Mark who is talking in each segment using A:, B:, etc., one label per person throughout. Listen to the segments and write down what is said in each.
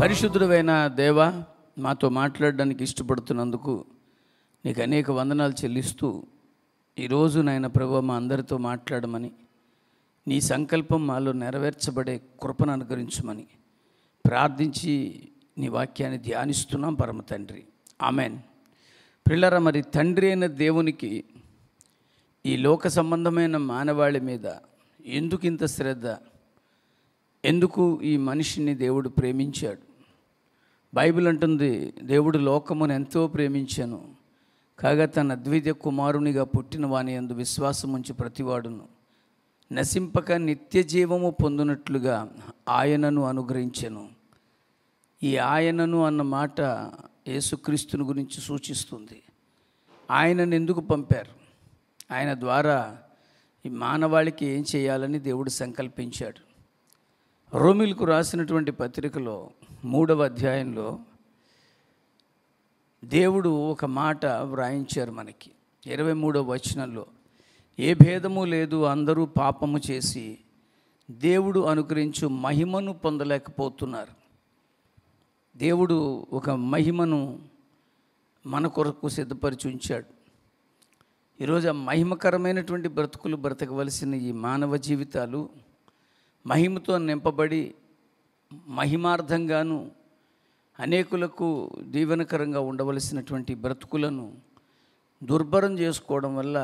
A: పరిశుద్ధుడైన దేవ మాతో మాట్లాడడానికి ఇష్టపడుతున్నందుకు నీకు అనేక వందనాలు చెల్లిస్తూ ఈరోజు నాయన ప్రభు మా అందరితో మాట్లాడమని నీ సంకల్పం మాలో నెరవేర్చబడే కృపను అనుగ్రహించమని ప్రార్థించి నీ వాక్యాన్ని ధ్యానిస్తున్నాం పరమ తండ్రి ఆమెన్ పిల్లర మరి తండ్రి అయిన దేవునికి ఈ లోక సంబంధమైన మానవాళి మీద ఎందుకు ఇంత శ్రద్ధ ఎందుకు ఈ మనిషిని దేవుడు ప్రేమించాడు బైబిల్ అంటుంది దేవుడు లోకమును ఎంతో ప్రేమించాను కాగా తన అద్వైత కుమారునిగా పుట్టిన వాని అందు విశ్వాసం ఉంచి ప్రతివాడును నశింపక నిత్య జీవము పొందినట్లుగా ఆయనను అనుగ్రహించెను ఈ ఆయనను అన్న మాట యేసుక్రీస్తుని గురించి సూచిస్తుంది ఆయనను ఎందుకు పంపారు ఆయన ద్వారా ఈ మానవాళికి ఏం చేయాలని దేవుడు సంకల్పించాడు రోమిల్కు రాసినటువంటి పత్రికలో మూడవ అధ్యాయంలో దేవుడు ఒక మాట వ్రాయించారు మనకి ఇరవై మూడవ వచనంలో ఏ భేదము లేదు అందరూ పాపము చేసి దేవుడు అనుగ్రహించు మహిమను పొందలేకపోతున్నారు దేవుడు ఒక మహిమను మన కొరకు సిద్ధపరిచి ఉంచాడు ఈరోజు ఆ మహిమకరమైనటువంటి బ్రతుకులు బ్రతకవలసిన ఈ మానవ జీవితాలు మహిమతో నింపబడి మహిమార్థంగాను అనేకులకు దీవెనకరంగా ఉండవలసినటువంటి బ్రతుకులను దుర్భరం చేసుకోవడం వల్ల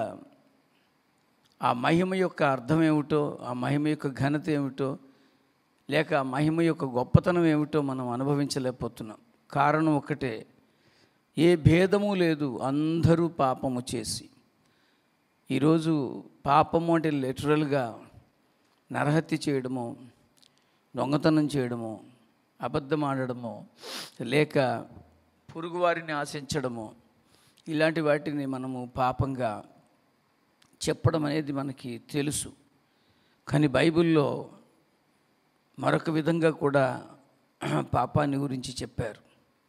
A: ఆ మహిమ యొక్క అర్థం ఏమిటో ఆ మహిమ యొక్క ఘనత ఏమిటో లేక ఆ మహిమ యొక్క గొప్పతనం ఏమిటో మనం అనుభవించలేకపోతున్నాం కారణం ఒకటే ఏ భేదము లేదు అందరూ పాపము చేసి ఈరోజు పాపము అంటే లిటరల్గా నరహత్య చేయడము దొంగతనం చేయడము అబద్ధం ఆడడము లేక పొరుగువారిని ఆశించడము ఇలాంటి వాటిని మనము పాపంగా చెప్పడం అనేది మనకి తెలుసు కానీ బైబిల్లో మరొక విధంగా కూడా పాపాన్ని గురించి చెప్పారు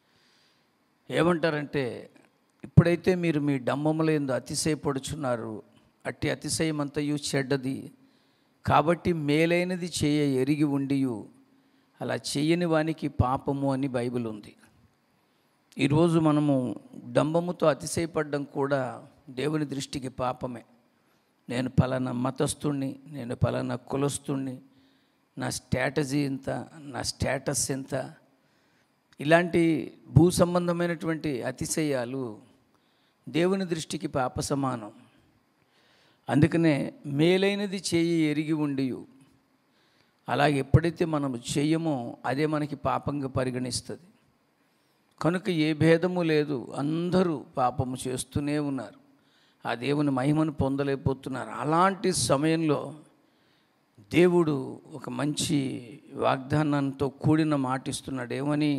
A: ఏమంటారంటే ఇప్పుడైతే మీరు మీ డమ్మముల ఎందు అతిశయపడుచున్నారు అట్టి అతిశయమంతయు చెడ్డది కాబట్టి మేలైనది చేయ ఎరిగి ఉండియు అలా చేయని వానికి పాపము అని బైబిల్ ఉంది ఈరోజు మనము డంబముతో అతిశయపడడం కూడా దేవుని దృష్టికి పాపమే నేను పలానా మతస్థుణ్ణి నేను పలానా కులస్తుణ్ణి నా స్ట్రాటజీ ఎంత నా స్టేటస్ ఎంత ఇలాంటి భూ సంబంధమైనటువంటి అతిశయాలు దేవుని దృష్టికి పాప సమానం అందుకనే మేలైనది చేయి ఎరిగి ఉండి అలాగే ఎప్పుడైతే మనం చెయ్యమో అదే మనకి పాపంగా పరిగణిస్తుంది కనుక ఏ భేదము లేదు అందరూ పాపము చేస్తూనే ఉన్నారు ఆ దేవుని మహిమను పొందలేకపోతున్నారు అలాంటి సమయంలో దేవుడు ఒక మంచి వాగ్దానంతో కూడిన మాట ఇస్తున్నాడు ఏమని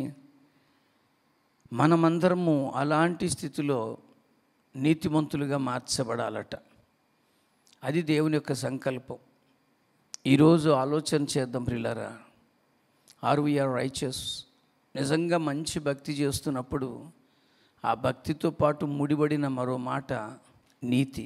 A: మనమందరము అలాంటి స్థితిలో నీతిమంతులుగా మార్చబడాలట అది దేవుని యొక్క సంకల్పం ఈరోజు ఆలోచన చేద్దాం ప్రిల్లరా ఆర్ వీఆర్ రైచస్ నిజంగా మంచి భక్తి చేస్తున్నప్పుడు ఆ భక్తితో పాటు ముడిపడిన మరో మాట నీతి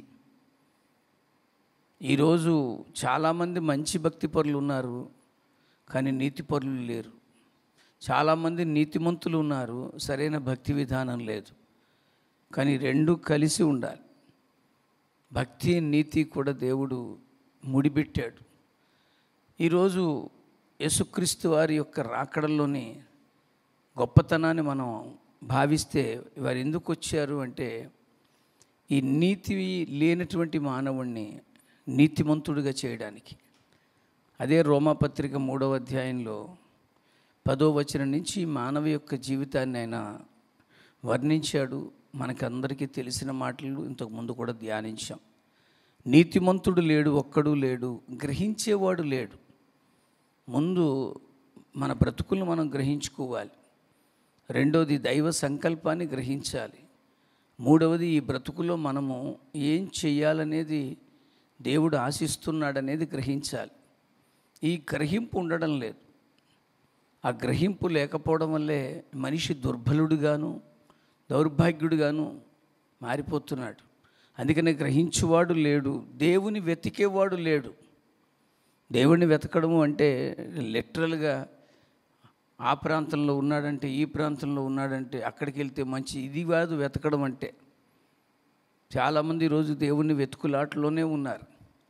A: ఈరోజు చాలామంది మంచి భక్తి పరులు ఉన్నారు కానీ నీతి పరులు లేరు చాలామంది నీతిమంతులు ఉన్నారు సరైన భక్తి విధానం లేదు కానీ రెండు కలిసి ఉండాలి భక్తి నీతి కూడా దేవుడు ముడిపెట్టాడు ఈరోజు యేసుక్రీస్తు వారి యొక్క రాకడల్లోని గొప్పతనాన్ని మనం భావిస్తే వారు ఎందుకు వచ్చారు అంటే ఈ నీతి లేనటువంటి మానవుణ్ణి నీతిమంతుడిగా చేయడానికి అదే రోమాపత్రిక మూడవ అధ్యాయంలో పదో వచనం నుంచి మానవ యొక్క జీవితాన్ని ఆయన వర్ణించాడు మనకందరికీ తెలిసిన మాటలు ఇంతకు ముందు కూడా ధ్యానించాం నీతిమంతుడు లేడు ఒక్కడు లేడు గ్రహించేవాడు లేడు ముందు మన బ్రతుకులను మనం గ్రహించుకోవాలి రెండవది దైవ సంకల్పాన్ని గ్రహించాలి మూడవది ఈ బ్రతుకులో మనము ఏం చెయ్యాలనేది దేవుడు ఆశిస్తున్నాడనేది గ్రహించాలి ఈ గ్రహింపు ఉండడం లేదు ఆ గ్రహింపు లేకపోవడం వల్లే మనిషి దుర్బలుడుగాను దౌర్భాగ్యుడుగాను మారిపోతున్నాడు అందుకనే గ్రహించువాడు లేడు దేవుని వెతికేవాడు లేడు దేవుణ్ణి వెతకడము అంటే లిటరల్గా ఆ ప్రాంతంలో ఉన్నాడంటే ఈ ప్రాంతంలో ఉన్నాడంటే అక్కడికి వెళ్తే మంచి ఇది కాదు వెతకడం అంటే చాలామంది ఈరోజు దేవుణ్ణి వెతుకులాటలోనే ఉన్నారు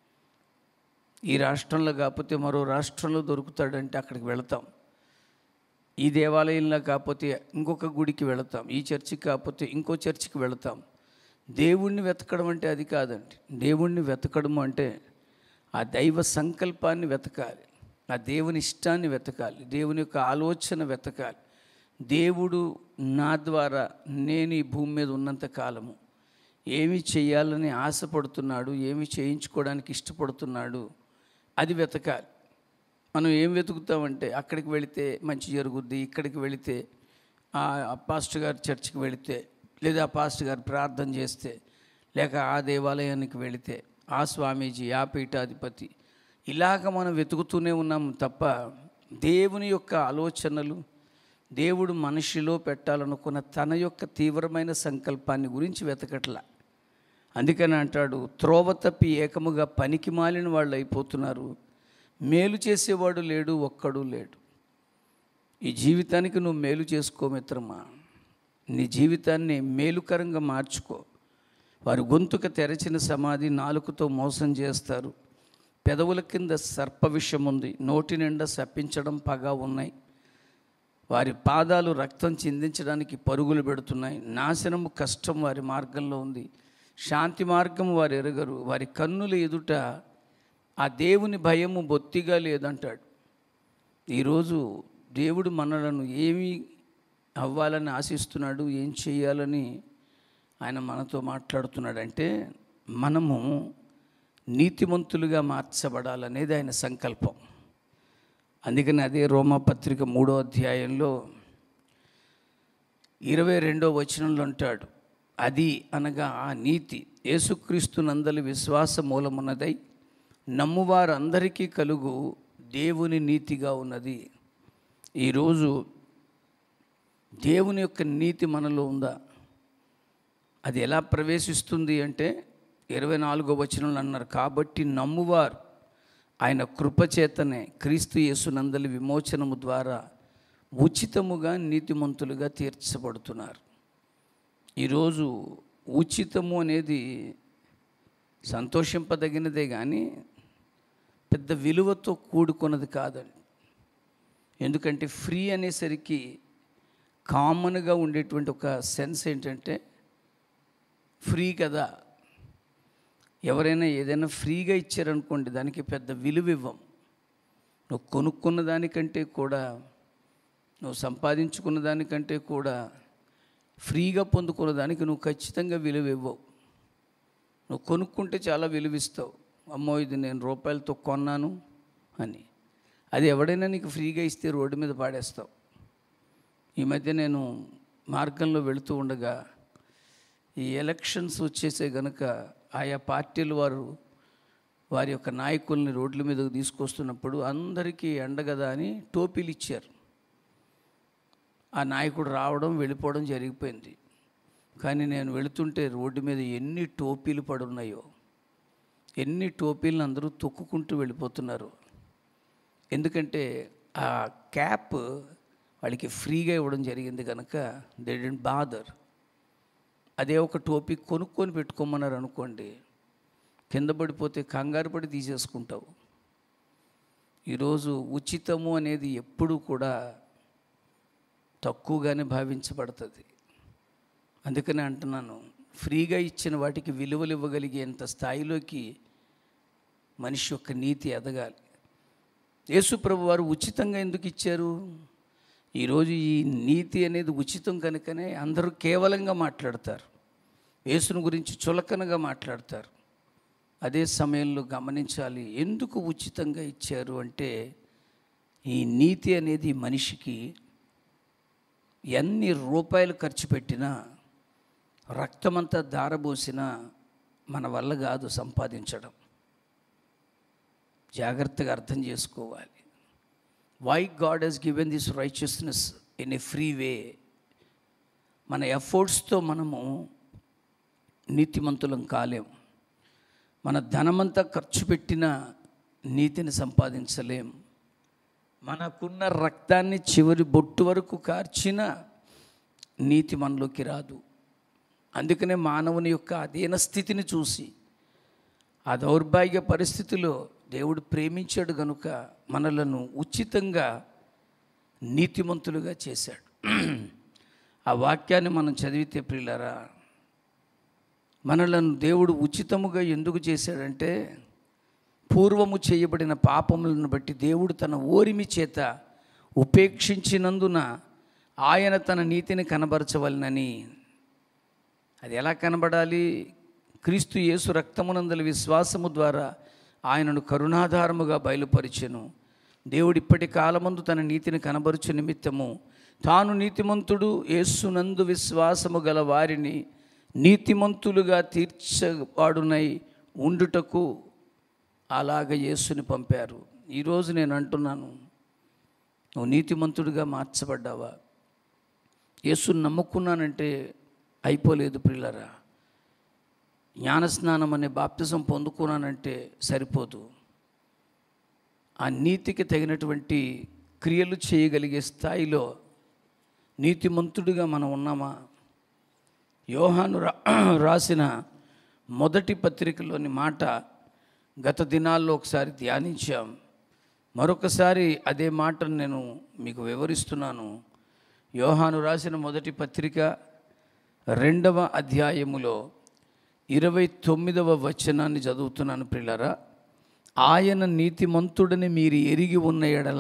A: ఈ రాష్ట్రంలో కాకపోతే మరో రాష్ట్రంలో దొరుకుతాడంటే అక్కడికి వెళతాం ఈ దేవాలయంలో కాకపోతే ఇంకొక గుడికి వెళతాం ఈ చర్చికి కాకపోతే ఇంకో చర్చికి వెళతాం దేవుణ్ణి వెతకడం అంటే అది కాదండి దేవుణ్ణి వెతకడం అంటే ఆ దైవ సంకల్పాన్ని వెతకాలి ఆ దేవుని ఇష్టాన్ని వెతకాలి దేవుని యొక్క ఆలోచన వెతకాలి దేవుడు నా ద్వారా నేను ఈ భూమి మీద ఉన్నంత కాలము ఏమి చేయాలని ఆశపడుతున్నాడు ఏమి చేయించుకోవడానికి ఇష్టపడుతున్నాడు అది వెతకాలి మనం ఏం వెతుకుతామంటే అక్కడికి వెళితే మంచి జరుగుద్ది ఇక్కడికి వెళితే ఆ పాస్టర్ గారి చర్చికి వెళితే లేదా ఆ పాస్టర్ గారు ప్రార్థన చేస్తే లేక ఆ దేవాలయానికి వెళితే ఆ స్వామీజీ ఆ పీఠాధిపతి ఇలాగ మనం వెతుకుతూనే ఉన్నాం తప్ప దేవుని యొక్క ఆలోచనలు దేవుడు మనిషిలో పెట్టాలనుకున్న తన యొక్క తీవ్రమైన సంకల్పాన్ని గురించి వెతకట్లా అందుకని అంటాడు త్రోవ తప్పి ఏకముగా పనికి మాలిన వాళ్ళు అయిపోతున్నారు మేలు చేసేవాడు లేడు ఒక్కడు లేడు ఈ జీవితానికి నువ్వు మేలు చేసుకో మిత్రమా నీ జీవితాన్ని మేలుకరంగా మార్చుకో వారి గొంతుక తెరచిన సమాధి నాలుకతో మోసం చేస్తారు పెదవుల కింద సర్ప విషం ఉంది నోటి నిండా శపించడం పగ ఉన్నాయి వారి పాదాలు రక్తం చిందించడానికి పరుగులు పెడుతున్నాయి నాశనము కష్టం వారి మార్గంలో ఉంది శాంతి మార్గం వారు ఎరగరు వారి కన్నుల ఎదుట ఆ దేవుని భయము బొత్తిగా లేదంటాడు ఈరోజు దేవుడు మనలను ఏమి అవ్వాలని ఆశిస్తున్నాడు ఏం చేయాలని ఆయన మనతో మాట్లాడుతున్నాడంటే మనము నీతిమంతులుగా మార్చబడాలనేది ఆయన సంకల్పం అందుకని అదే రోమపత్రిక మూడో అధ్యాయంలో ఇరవై రెండో వచనంలో అంటాడు అది అనగా ఆ నీతి యేసుక్రీస్తు నందలి విశ్వాస మూలమున్నదై నమ్మువారందరికీ కలుగు దేవుని నీతిగా ఉన్నది ఈరోజు దేవుని యొక్క నీతి మనలో ఉందా అది ఎలా ప్రవేశిస్తుంది అంటే ఇరవై నాలుగో వచనంలో అన్నారు కాబట్టి నమ్మువారు ఆయన కృపచేతనే క్రీస్తు యేసునందలి విమోచనము ద్వారా ఉచితముగా నీతిమంతులుగా తీర్చబడుతున్నారు ఈరోజు ఉచితము అనేది సంతోషింపదగినదే కానీ పెద్ద విలువతో కూడుకున్నది కాదండి ఎందుకంటే ఫ్రీ అనేసరికి కామన్గా ఉండేటువంటి ఒక సెన్స్ ఏంటంటే ఫ్రీ కదా ఎవరైనా ఏదైనా ఫ్రీగా ఇచ్చారనుకోండి దానికి పెద్ద విలువ ఇవ్వం నువ్వు కొనుక్కున్న దానికంటే కూడా నువ్వు సంపాదించుకున్న దానికంటే కూడా ఫ్రీగా పొందుకున్న దానికి నువ్వు ఖచ్చితంగా విలువ ఇవ్వవు నువ్వు కొనుక్కుంటే చాలా విలువిస్తావు అమ్మో ఇది నేను రూపాయలతో కొన్నాను అని అది ఎవడైనా నీకు ఫ్రీగా ఇస్తే రోడ్డు మీద పాడేస్తావు ఈ మధ్య నేను మార్గంలో వెళుతూ ఉండగా ఈ ఎలక్షన్స్ వచ్చేసే గనుక ఆయా పార్టీల వారు వారి యొక్క నాయకుల్ని రోడ్ల మీదకు తీసుకొస్తున్నప్పుడు అందరికీ ఎండగదా అని టోపీలు ఇచ్చారు ఆ నాయకుడు రావడం వెళ్ళిపోవడం జరిగిపోయింది కానీ నేను వెళుతుంటే రోడ్డు మీద ఎన్ని టోపీలు పడున్నాయో ఎన్ని టోపీలను అందరూ తొక్కుకుంటూ వెళ్ళిపోతున్నారు ఎందుకంటే ఆ క్యాప్ వాళ్ళకి ఫ్రీగా ఇవ్వడం జరిగింది కనుక దే డెంట్ బాదర్ అదే ఒక టోపీ కొనుక్కొని పెట్టుకోమన్నారు అనుకోండి కింద పడిపోతే కంగారు పడి తీసేసుకుంటావు ఈరోజు ఉచితము అనేది ఎప్పుడూ కూడా తక్కువగానే భావించబడుతుంది అందుకనే అంటున్నాను ఫ్రీగా ఇచ్చిన వాటికి విలువలు ఇవ్వగలిగేంత స్థాయిలోకి మనిషి యొక్క నీతి ఎదగాలి యేసుప్రభు వారు ఉచితంగా ఎందుకు ఇచ్చారు ఈరోజు ఈ నీతి అనేది ఉచితం కనుకనే అందరూ కేవలంగా మాట్లాడతారు యేసుని గురించి చులకనగా మాట్లాడతారు అదే సమయంలో గమనించాలి ఎందుకు ఉచితంగా ఇచ్చారు అంటే ఈ నీతి అనేది మనిషికి ఎన్ని రూపాయలు ఖర్చు పెట్టినా రక్తమంతా దారబోసినా మన వల్ల కాదు సంపాదించడం జాగ్రత్తగా అర్థం చేసుకోవాలి why God has given this righteousness in a free way మన ఎఫర్ట్స్తో మనము నీతిమంతులం కాలేం మన ధనమంతా ఖర్చు పెట్టిన నీతిని సంపాదించలేం మనకున్న రక్తాన్ని చివరి బొట్టు వరకు కార్చిన నీతి మనలోకి రాదు అందుకనే మానవుని యొక్క అధీన స్థితిని చూసి ఆ దౌర్భాగ్య పరిస్థితిలో దేవుడు ప్రేమించాడు గనుక మనలను ఉచితంగా నీతిమంతులుగా చేశాడు ఆ వాక్యాన్ని మనం చదివితే ప్రియులరా మనలను దేవుడు ఉచితముగా ఎందుకు చేశాడంటే పూర్వము చేయబడిన పాపములను బట్టి దేవుడు తన ఓరిమి చేత ఉపేక్షించినందున ఆయన తన నీతిని కనబరచవలనని అది ఎలా కనబడాలి క్రీస్తు యేసు రక్తమునందల విశ్వాసము ద్వారా ఆయనను కరుణాధారముగా బయలుపరిచెను దేవుడు ఇప్పటి కాలమందు తన నీతిని కనబరుచు నిమిత్తము తాను నీతిమంతుడు యేసునందు విశ్వాసము గల వారిని నీతిమంతులుగా తీర్చవాడునై ఉండుటకు అలాగ యేసుని పంపారు ఈరోజు నేను అంటున్నాను నువ్వు నీతిమంతుడిగా మార్చబడ్డావా యేసుని నమ్ముకున్నానంటే అయిపోలేదు పిల్లరా జ్ఞానస్నానం అనే బాప్తిజం పొందుకున్నానంటే సరిపోదు ఆ నీతికి తగినటువంటి క్రియలు చేయగలిగే స్థాయిలో నీతిమంతుడిగా మనం ఉన్నామా యోహాను రా రాసిన మొదటి పత్రికలోని మాట గత దినాల్లో ఒకసారి ధ్యానించాం మరొకసారి అదే మాటను నేను మీకు వివరిస్తున్నాను యోహాను రాసిన మొదటి పత్రిక రెండవ అధ్యాయములో ఇరవై తొమ్మిదవ వచనాన్ని చదువుతున్నాను ప్రిల్లరా ఆయన నీతిమంతుడని మీరు ఎరిగి ఉన్న ఎడల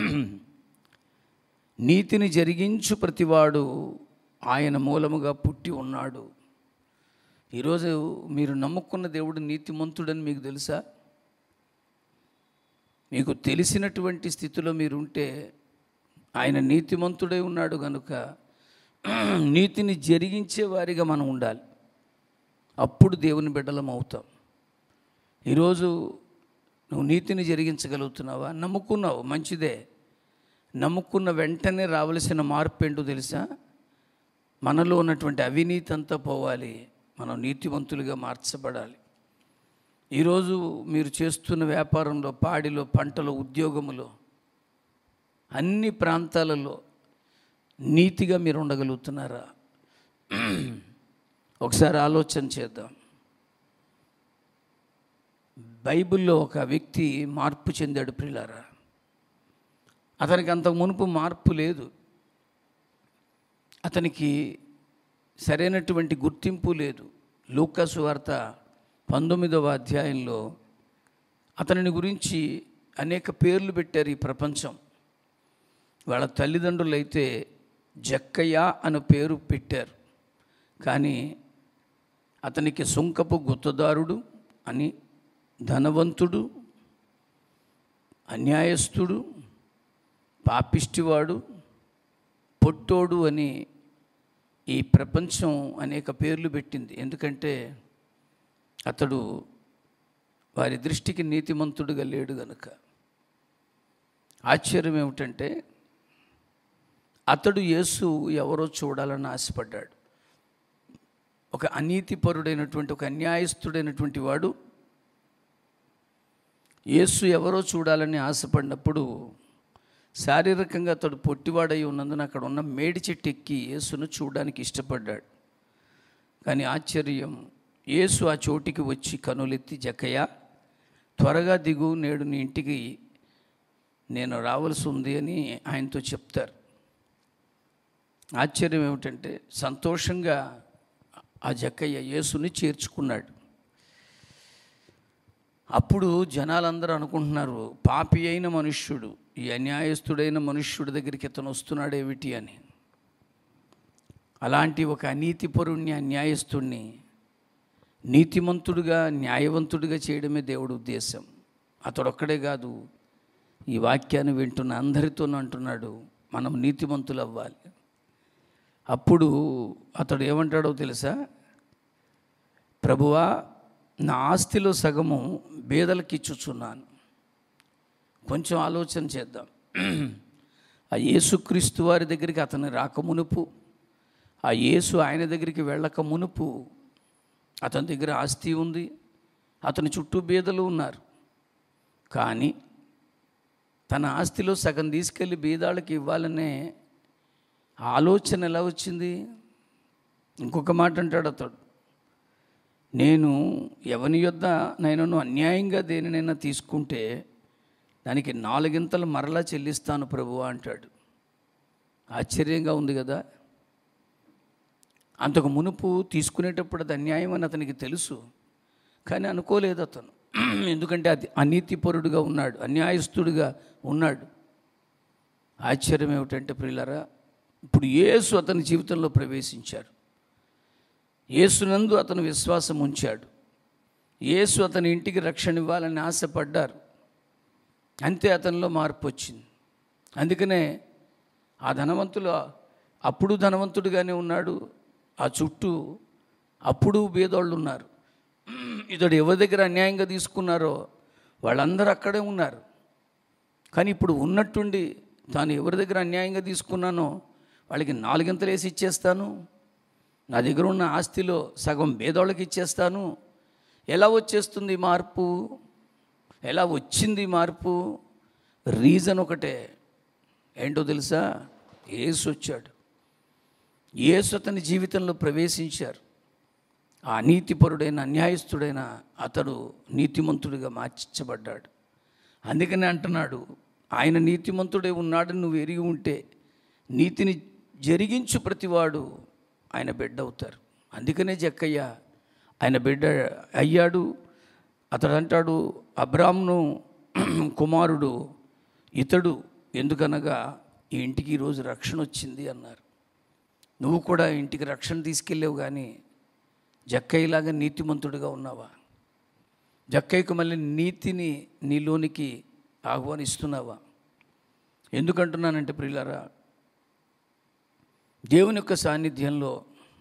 A: నీతిని జరిగించు ప్రతివాడు ఆయన మూలముగా పుట్టి ఉన్నాడు ఈరోజు మీరు నమ్ముకున్న దేవుడు నీతిమంతుడని మీకు తెలుసా మీకు తెలిసినటువంటి స్థితిలో మీరు ఉంటే ఆయన నీతిమంతుడై ఉన్నాడు కనుక నీతిని జరిగించే వారిగా మనం ఉండాలి అప్పుడు దేవుని బిడ్డలం అవుతాం ఈరోజు నువ్వు నీతిని జరిగించగలుగుతున్నావా నమ్ముకున్నావు మంచిదే నమ్ముకున్న వెంటనే రావలసిన మార్పు ఏంటో తెలుసా మనలో ఉన్నటువంటి అవినీతి అంతా పోవాలి మనం నీతివంతులుగా మార్చబడాలి ఈరోజు మీరు చేస్తున్న వ్యాపారంలో పాడిలో పంటలో ఉద్యోగములో అన్ని ప్రాంతాలలో నీతిగా మీరు ఉండగలుగుతున్నారా ఒకసారి ఆలోచన చేద్దాం బైబిల్లో ఒక వ్యక్తి మార్పు చెందాడు ప్రిలారా అతనికి అంతకు మునుపు మార్పు లేదు అతనికి సరైనటువంటి గుర్తింపు లేదు లూకాసు వార్త పంతొమ్మిదవ అధ్యాయంలో అతనిని గురించి అనేక పేర్లు పెట్టారు ఈ ప్రపంచం వాళ్ళ తల్లిదండ్రులు అయితే జక్కయ్య అనే పేరు పెట్టారు కానీ అతనికి సుంకపు గుత్తదారుడు అని ధనవంతుడు అన్యాయస్తుడు పాపిష్టివాడు పొట్టోడు అని ఈ ప్రపంచం అనేక పేర్లు పెట్టింది ఎందుకంటే అతడు వారి దృష్టికి నీతిమంతుడుగా లేడు గనుక ఆశ్చర్యం ఏమిటంటే అతడు యేసు ఎవరో చూడాలని ఆశపడ్డాడు ఒక అనీతిపరుడైనటువంటి ఒక అన్యాయస్తుడైనటువంటి వాడు యేసు ఎవరో చూడాలని ఆశపడినప్పుడు శారీరకంగా అతడు పొట్టివాడై ఉన్నందున అక్కడ ఉన్న మేడి చెట్టు ఎక్కి యేసును చూడడానికి ఇష్టపడ్డాడు కానీ ఆశ్చర్యం యేసు ఆ చోటికి వచ్చి కనులెత్తి జక్కయ్య త్వరగా దిగు నేడు నీ ఇంటికి నేను రావాల్సి ఉంది అని ఆయనతో చెప్తారు ఆశ్చర్యం ఏమిటంటే సంతోషంగా ఆ జక్కయ్య యేసుని చేర్చుకున్నాడు అప్పుడు జనాలందరూ అనుకుంటున్నారు పాపి అయిన మనుష్యుడు ఈ అన్యాయస్తుడైన మనుష్యుడి దగ్గరికి ఇతను వస్తున్నాడేమిటి అని అలాంటి ఒక అనీతిపరుణ్ణి అన్యాయస్తుడిని నీతిమంతుడిగా న్యాయవంతుడిగా చేయడమే దేవుడి ఉద్దేశం అతడొక్కడే కాదు ఈ వాక్యాన్ని వింటున్న అందరితోనూ అంటున్నాడు మనం నీతిమంతులు అవ్వాలి అప్పుడు అతడు ఏమంటాడో తెలుసా ప్రభువా నా ఆస్తిలో సగము బేదలకు ఇచ్చుచున్నాను కొంచెం ఆలోచన చేద్దాం ఆ యేసుక్రీస్తు వారి దగ్గరికి అతను రాక మునుపు ఆ యేసు ఆయన దగ్గరికి వెళ్ళక మునుపు అతని దగ్గర ఆస్తి ఉంది అతని చుట్టూ బీదలు ఉన్నారు కానీ తన ఆస్తిలో సగం తీసుకెళ్ళి బీదాళ్ళకి ఇవ్వాలనే ఆలోచన ఎలా వచ్చింది ఇంకొక మాట అంటాడు అతడు నేను ఎవని యొద్ద నేను అన్యాయంగా దేనినైనా తీసుకుంటే దానికి నాలుగింతలు మరలా చెల్లిస్తాను ప్రభు అంటాడు ఆశ్చర్యంగా ఉంది కదా అంతకు మునుపు తీసుకునేటప్పుడు అది అన్యాయం అని అతనికి తెలుసు కానీ అనుకోలేదు అతను ఎందుకంటే అది అనీతిపరుడుగా ఉన్నాడు అన్యాయస్తుడిగా ఉన్నాడు ఆశ్చర్యం ఏమిటంటే ప్రియులరా ఇప్పుడు యేసు అతని జీవితంలో ప్రవేశించారు యేసునందు అతను విశ్వాసం ఉంచాడు యేసు అతని ఇంటికి రక్షణ ఇవ్వాలని ఆశపడ్డారు అంతే అతనిలో మార్పు వచ్చింది అందుకనే ఆ ధనవంతులు అప్పుడు ధనవంతుడిగానే ఉన్నాడు ఆ చుట్టూ అప్పుడు బేదోళ్ళు ఉన్నారు ఇతడు ఎవరి దగ్గర అన్యాయంగా తీసుకున్నారో వాళ్ళందరూ అక్కడే ఉన్నారు కానీ ఇప్పుడు ఉన్నట్టుండి తాను ఎవరి దగ్గర అన్యాయంగా తీసుకున్నానో వాళ్ళకి నాలుగింతలు వేసి ఇచ్చేస్తాను నా దగ్గర ఉన్న ఆస్తిలో సగం భేదోళ్ళకి ఇచ్చేస్తాను ఎలా వచ్చేస్తుంది ఈ మార్పు ఎలా వచ్చింది ఈ మార్పు రీజన్ ఒకటే ఏంటో తెలుసా ఏసు వచ్చాడు యేసు అతని జీవితంలో ప్రవేశించారు ఆ నీతిపరుడైన అన్యాయస్తుడైన అతడు నీతిమంతుడిగా మార్చబడ్డాడు అందుకనే అంటున్నాడు ఆయన నీతిమంతుడే ఉన్నాడని నువ్వు ఎరిగి ఉంటే నీతిని జరిగించు ప్రతివాడు ఆయన బిడ్డ అవుతారు అందుకనే జక్కయ్య ఆయన బిడ్డ అయ్యాడు అతడు అంటాడు అబ్రామ్ను కుమారుడు ఇతడు ఎందుకనగా ఈ ఇంటికి ఈరోజు రక్షణ వచ్చింది అన్నారు నువ్వు కూడా ఇంటికి రక్షణ తీసుకెళ్ళావు కానీ జక్కయ్యలాగా నీతిమంతుడిగా ఉన్నావా జక్కయ్యకు మళ్ళీ నీతిని నీలోనికి ఆహ్వానిస్తున్నావా ఎందుకంటున్నానంటే ప్రియులారా దేవుని యొక్క సాన్నిధ్యంలో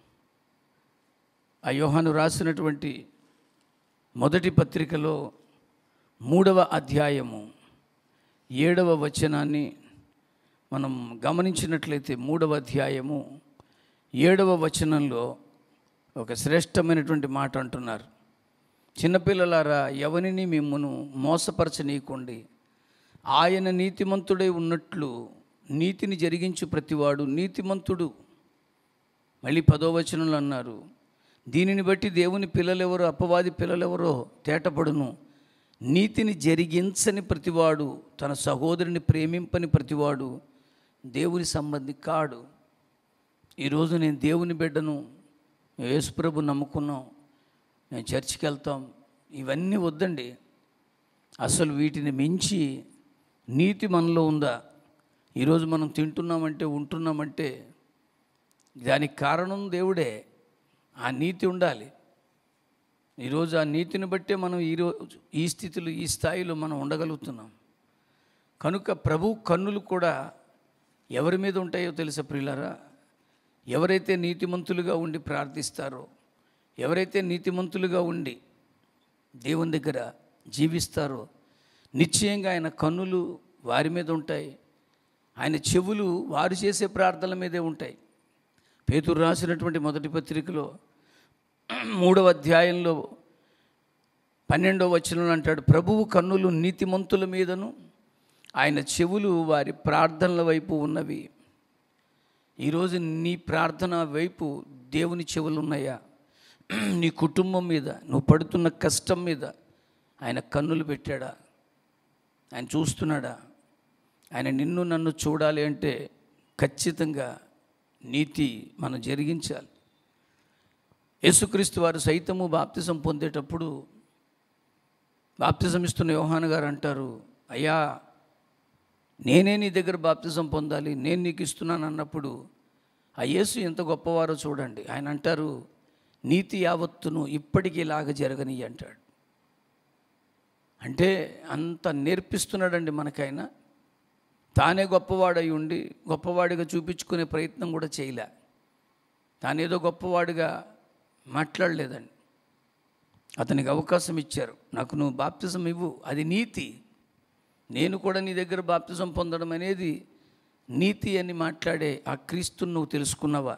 A: ఆ యోహాను రాసినటువంటి మొదటి పత్రికలో మూడవ అధ్యాయము ఏడవ వచనాన్ని మనం గమనించినట్లయితే మూడవ అధ్యాయము ఏడవ వచనంలో ఒక శ్రేష్టమైనటువంటి మాట అంటున్నారు చిన్నపిల్లలారా ఎవరిని మిమ్మను మోసపరచనీయకండి ఆయన నీతిమంతుడై ఉన్నట్లు నీతిని జరిగించు ప్రతివాడు నీతిమంతుడు మళ్ళీ పదో వచనంలో అన్నారు దీనిని బట్టి దేవుని పిల్లలెవరో అపవాది పిల్లలెవరో తేటపడును నీతిని జరిగించని ప్రతివాడు తన సహోదరుని ప్రేమింపని ప్రతివాడు దేవుని సంబంధి కాడు ఈరోజు నేను దేవుని బిడ్డను యేసుప్రభు నమ్ముకున్నాం నేను చర్చికి వెళ్తాం ఇవన్నీ వద్దండి అసలు వీటిని మించి నీతి మనలో ఉందా ఈరోజు మనం తింటున్నామంటే ఉంటున్నామంటే దానికి కారణం దేవుడే ఆ నీతి ఉండాలి ఈరోజు ఆ నీతిని బట్టే మనం ఈరోజు ఈ స్థితిలో ఈ స్థాయిలో మనం ఉండగలుగుతున్నాం కనుక ప్రభు కన్నులు కూడా ఎవరి మీద ఉంటాయో తెలుసా ప్రియులారా ఎవరైతే నీతిమంతులుగా ఉండి ప్రార్థిస్తారో ఎవరైతే నీతిమంతులుగా ఉండి దేవుని దగ్గర జీవిస్తారో నిశ్చయంగా ఆయన కన్నులు వారి మీద ఉంటాయి ఆయన చెవులు వారు చేసే ప్రార్థనల మీదే ఉంటాయి పేతురు రాసినటువంటి మొదటి పత్రికలో మూడవ అధ్యాయంలో పన్నెండవ వచనంలో అంటాడు ప్రభువు కన్నులు నీతిమంతుల మీదను ఆయన చెవులు వారి ప్రార్థనల వైపు ఉన్నవి ఈరోజు నీ ప్రార్థన వైపు దేవుని చెవులు ఉన్నాయా నీ కుటుంబం మీద నువ్వు పడుతున్న కష్టం మీద ఆయన కన్నులు పెట్టాడా ఆయన చూస్తున్నాడా ఆయన నిన్ను నన్ను చూడాలి అంటే ఖచ్చితంగా నీతి మనం జరిగించాలి యేసుక్రీస్తు వారు సైతము బాప్తిజం పొందేటప్పుడు బాప్తిజం ఇస్తున్న యోహాన్ గారు అంటారు అయ్యా నేనే నీ దగ్గర బాప్తిజం పొందాలి నేను నీకు ఇస్తున్నాను అన్నప్పుడు ఆ యేసు ఎంత గొప్పవారో చూడండి ఆయన అంటారు నీతి యావత్తును ఇప్పటికీ ఇలాగ జరగని అంటాడు అంటే అంత నేర్పిస్తున్నాడండి మనకైనా తానే గొప్పవాడై ఉండి గొప్పవాడిగా చూపించుకునే ప్రయత్నం కూడా చేయలే తానేదో గొప్పవాడిగా మాట్లాడలేదండి అతనికి అవకాశం ఇచ్చారు నాకు నువ్వు బాప్తిజం ఇవ్వు అది నీతి నేను కూడా నీ దగ్గర బాప్తిజం పొందడం అనేది నీతి అని మాట్లాడే ఆ క్రీస్తుని నువ్వు తెలుసుకున్నావా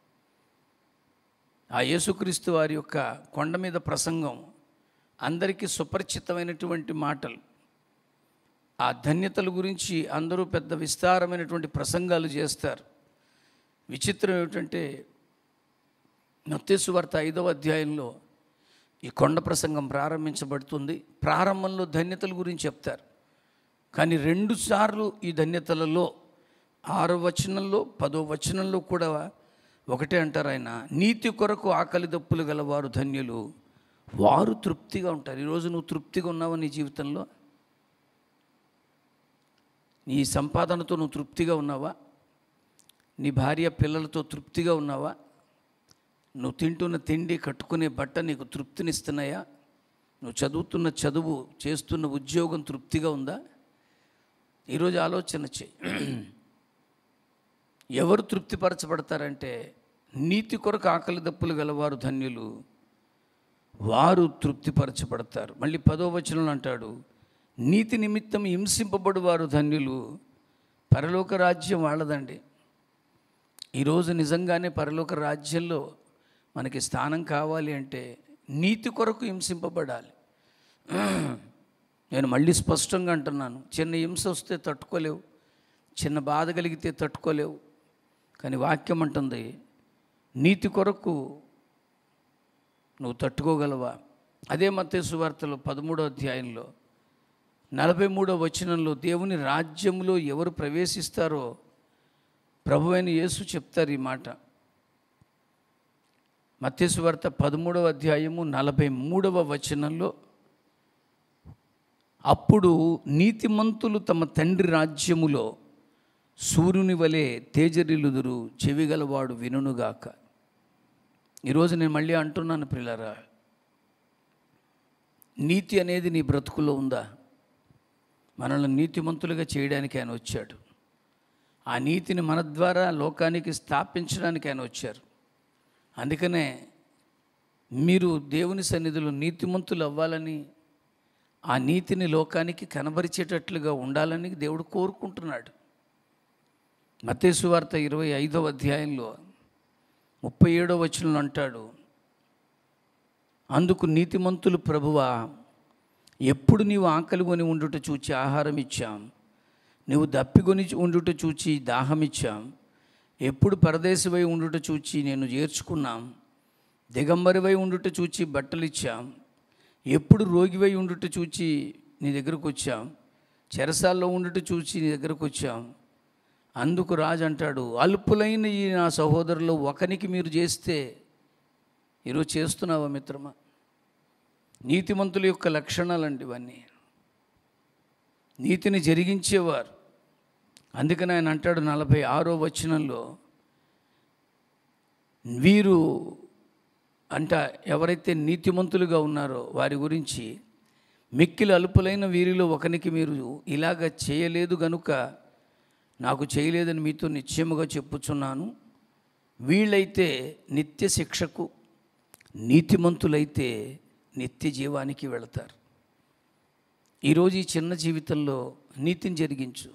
A: ఆ యేసుక్రీస్తు వారి యొక్క కొండ మీద ప్రసంగం అందరికీ సుపరిచితమైనటువంటి మాటలు ఆ ధన్యతల గురించి అందరూ పెద్ద విస్తారమైనటువంటి ప్రసంగాలు చేస్తారు విచిత్రం ఏమిటంటే మత్తేసు వార్త ఐదవ అధ్యాయంలో ఈ కొండ ప్రసంగం ప్రారంభించబడుతుంది ప్రారంభంలో ధన్యతల గురించి చెప్తారు కానీ రెండు సార్లు ఈ ధన్యతలలో ఆరో వచనంలో పదో వచనంలో కూడా ఒకటే అంటారు ఆయన నీతి కొరకు ఆకలి దప్పులు గలవారు ధన్యులు వారు తృప్తిగా ఉంటారు ఈరోజు నువ్వు తృప్తిగా ఉన్నావా నీ జీవితంలో నీ సంపాదనతో నువ్వు తృప్తిగా ఉన్నావా నీ భార్య పిల్లలతో తృప్తిగా ఉన్నావా నువ్వు తింటున్న తిండి కట్టుకునే బట్ట నీకు తృప్తినిస్తున్నాయా నువ్వు చదువుతున్న చదువు చేస్తున్న ఉద్యోగం తృప్తిగా ఉందా ఈరోజు ఆలోచన చేయి ఎవరు తృప్తిపరచబడతారంటే నీతి కొరకు ఆకలి దప్పులు గలవారు ధన్యులు వారు తృప్తిపరచబడతారు మళ్ళీ పదో వచనంలో అంటాడు నీతి నిమిత్తం హింసింపబడు వారు ధన్యులు పరలోక రాజ్యం వాళ్ళదండి ఈరోజు నిజంగానే పరలోక రాజ్యంలో మనకి స్థానం కావాలి అంటే నీతి కొరకు హింసింపబడాలి నేను మళ్ళీ స్పష్టంగా అంటున్నాను చిన్న హింస వస్తే తట్టుకోలేవు చిన్న బాధ కలిగితే తట్టుకోలేవు కానీ వాక్యం అంటుంది నీతి కొరకు నువ్వు తట్టుకోగలవా అదే మత్తేసు వార్తలో పదమూడో అధ్యాయంలో నలభై మూడో వచనంలో దేవుని రాజ్యంలో ఎవరు ప్రవేశిస్తారో ప్రభు అయిన యేసు చెప్తారు ఈ మాట మత్తేసు వార్త పదమూడవ అధ్యాయము నలభై మూడవ వచనంలో అప్పుడు నీతిమంతులు తమ తండ్రి రాజ్యములో సూర్యుని వలె తేజరిలుదురు చెవిగలవాడు వినుగాక ఈరోజు నేను మళ్ళీ అంటున్నాను పిల్లరా నీతి అనేది నీ బ్రతుకులో ఉందా మనల్ని నీతిమంతులుగా చేయడానికి ఆయన వచ్చాడు ఆ నీతిని మన ద్వారా లోకానికి స్థాపించడానికి ఆయన వచ్చారు అందుకనే మీరు దేవుని సన్నిధిలో నీతిమంతులు అవ్వాలని ఆ నీతిని లోకానికి కనబరిచేటట్లుగా ఉండాలని దేవుడు కోరుకుంటున్నాడు మత్తేసు వార్త ఇరవై ఐదవ అధ్యాయంలో ముప్పై ఏడవ వచనంలో అంటాడు అందుకు నీతిమంతులు ప్రభువా ఎప్పుడు నీవు ఆకలి కొని ఉండుట చూచి ఆహారం ఇచ్చాం నువ్వు దప్పికొని ఉండుట చూచి దాహం ఇచ్చాం ఎప్పుడు పరదేశమై ఉండుట చూచి నేను చేర్చుకున్నాం దిగంబరివై ఉండుట చూచి బట్టలు ఇచ్చాం ఎప్పుడు రోగివై ఉండుట చూచి నీ దగ్గరకు వచ్చాం చెరసాల్లో ఉండుట చూచి నీ దగ్గరకు వచ్చాం అందుకు రాజు అంటాడు అల్పులైన ఈ నా సహోదరులు ఒకనికి మీరు చేస్తే ఈరోజు చేస్తున్నావా మిత్రమా నీతిమంతుల యొక్క లక్షణాలండి ఇవన్నీ నీతిని జరిగించేవారు అందుకని ఆయన అంటాడు నలభై ఆరో వచనంలో వీరు అంట ఎవరైతే నీతిమంతులుగా ఉన్నారో వారి గురించి మిక్కిలి అలుపులైన వీరిలో ఒకనికి మీరు ఇలాగ చేయలేదు గనుక నాకు చేయలేదని మీతో నిశ్చయముగా చెప్పుచున్నాను వీళ్ళైతే నిత్య శిక్షకు నీతిమంతులైతే నిత్య జీవానికి వెళతారు ఈరోజు ఈ చిన్న జీవితంలో నీతిని జరిగించు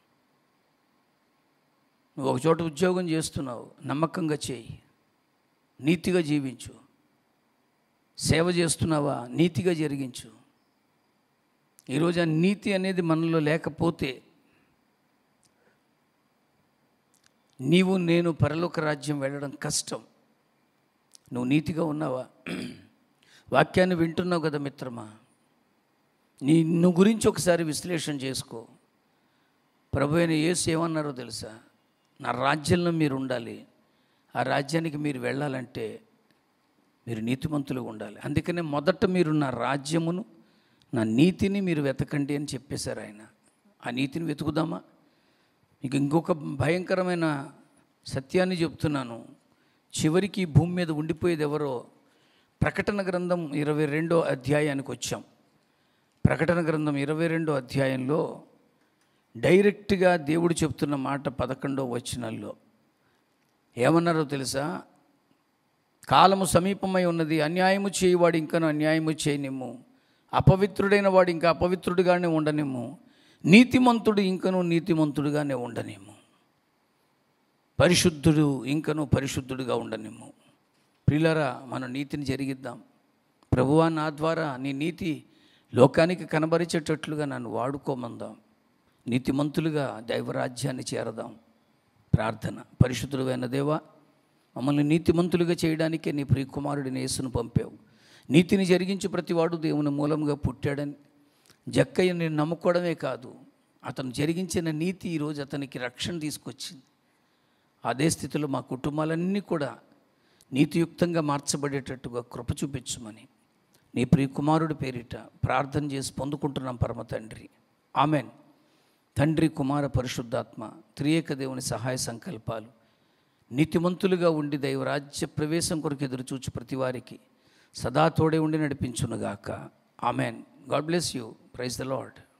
A: నువ్వు ఒక చోట ఉద్యోగం చేస్తున్నావు నమ్మకంగా చేయి నీతిగా జీవించు సేవ చేస్తున్నావా నీతిగా జరిగించు ఈరోజు ఆ నీతి అనేది మనలో లేకపోతే నీవు నేను పరలోక రాజ్యం వెళ్ళడం కష్టం నువ్వు నీతిగా ఉన్నావా వాక్యాన్ని వింటున్నావు కదా మిత్రమా నీ నువ్వు గురించి ఒకసారి విశ్లేషణ చేసుకో ప్రభు అయిన యేసు ఏమన్నారో తెలుసా నా రాజ్యంలో మీరు ఉండాలి ఆ రాజ్యానికి మీరు వెళ్ళాలంటే మీరు నీతిమంతులుగా ఉండాలి అందుకనే మొదట మీరు నా రాజ్యమును నా నీతిని మీరు వెతకండి అని చెప్పేశారు ఆయన ఆ నీతిని వెతుకుదామా మీకు ఇంకొక భయంకరమైన సత్యాన్ని చెప్తున్నాను చివరికి ఈ భూమి మీద ఉండిపోయేది ఎవరో ప్రకటన గ్రంథం ఇరవై రెండో అధ్యాయానికి వచ్చాం ప్రకటన గ్రంథం ఇరవై రెండో అధ్యాయంలో డైరెక్ట్గా దేవుడు చెప్తున్న మాట పదకొండో వచనాల్లో ఏమన్నారో తెలుసా కాలము సమీపమై ఉన్నది అన్యాయము చేయవాడు ఇంకను అన్యాయము చేయనిమ్ము అపవిత్రుడైన వాడు ఇంకా అపవిత్రుడిగానే ఉండనిమ్ము నీతిమంతుడు ఇంకను నీతిమంతుడుగానే ఉండనిమ్ము పరిశుద్ధుడు ఇంకను పరిశుద్ధుడుగా ఉండనిమ్ము ప్రియులరా మన నీతిని జరిగిద్దాం ప్రభువా నా ద్వారా నీ నీతి లోకానికి కనబరిచేటట్లుగా నన్ను వాడుకోమందాం నీతిమంతులుగా దైవరాజ్యాన్ని చేరదాం ప్రార్థన పరిశుద్ధుడైన దేవా మమ్మల్ని నీతిమంతులుగా చేయడానికే నీ ప్రియకుమారుడిని యేసును పంపావు నీతిని జరిగించి ప్రతివాడు దేవుని మూలంగా పుట్టాడని జక్కయ్య నేను నమ్ముకోవడమే కాదు అతను జరిగించిన నీతి ఈరోజు అతనికి రక్షణ తీసుకొచ్చింది అదే స్థితిలో మా కుటుంబాలన్నీ కూడా నీతియుక్తంగా మార్చబడేటట్టుగా కృప చూపించమని నీ ప్రియ కుమారుడి పేరిట ప్రార్థన చేసి పొందుకుంటున్నాం పరమ తండ్రి ఆమెన్ తండ్రి కుమార పరిశుద్ధాత్మ త్రియేక దేవుని సహాయ సంకల్పాలు నీతిమంతులుగా ఉండి దైవరాజ్య ప్రవేశం కొరకు ఎదురు చూచి ప్రతి వారికి సదా తోడే ఉండి నడిపించునుగాక amen God bless you praise the lord